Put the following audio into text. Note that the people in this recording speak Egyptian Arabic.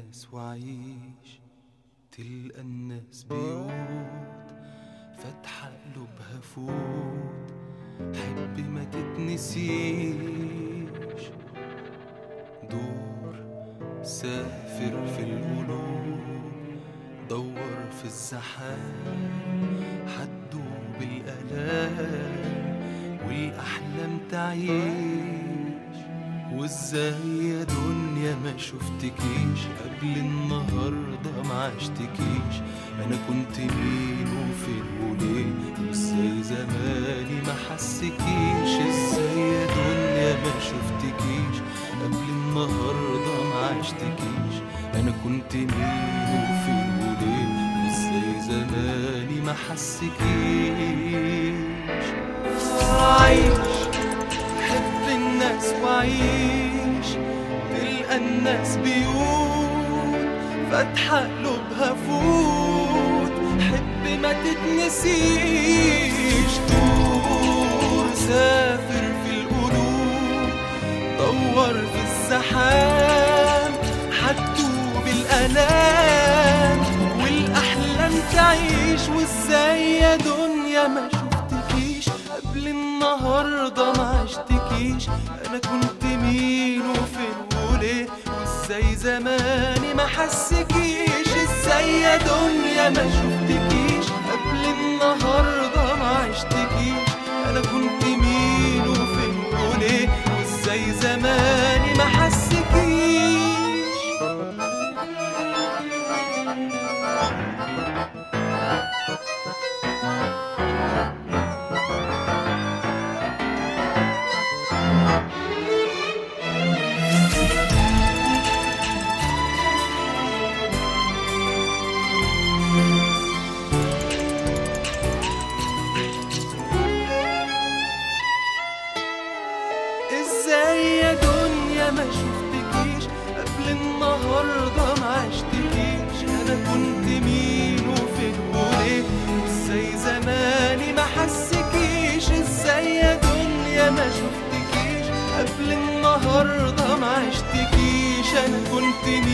الناس وعيش تلقى الناس بيوت فاتحة قلوبها فوت حب ما تتنسيش دور سافر في القلوب دور في الزحام حتدوب الآلام والأحلام تعيش وازاي يا دنيا ما شفتكيش قبل النهاردة ما عشتكيش انا كنت مين وفين وليه وازاي زماني ما حسكيش ازاي يا دنيا ما شفتكيش قبل النهاردة ما عشتكيش انا كنت مين وفين وليه وازاي زماني ما حسكيش عايش حب الناس وعيش تلقى الناس بيوت فاتحة قلوبها فوت حب ما تتنسيش دور سافر في القلوب دور في الزحام حتدوب الآلام والأحلام تعيش وازاي يا دنيا ما شفتكيش قبل النهاردة ما عشتكيش أنا كنت مين وفين وليه وازاي زماني ما حسكيش ازاي يا دنيا ما شفتكيش قبل النهاردة ما عشتكيش أنا كنت مين وفين وليه وازاي زماني ما حسكيش ازاي يا دنيا ما شفتكيش قبل النهارده ما عشتكيش انا كنت مين وفين وليه وازاي زماني ما حسكيش ازاي يا دنيا ما شفتكيش قبل النهارده ما عشتكيش انا كنت مين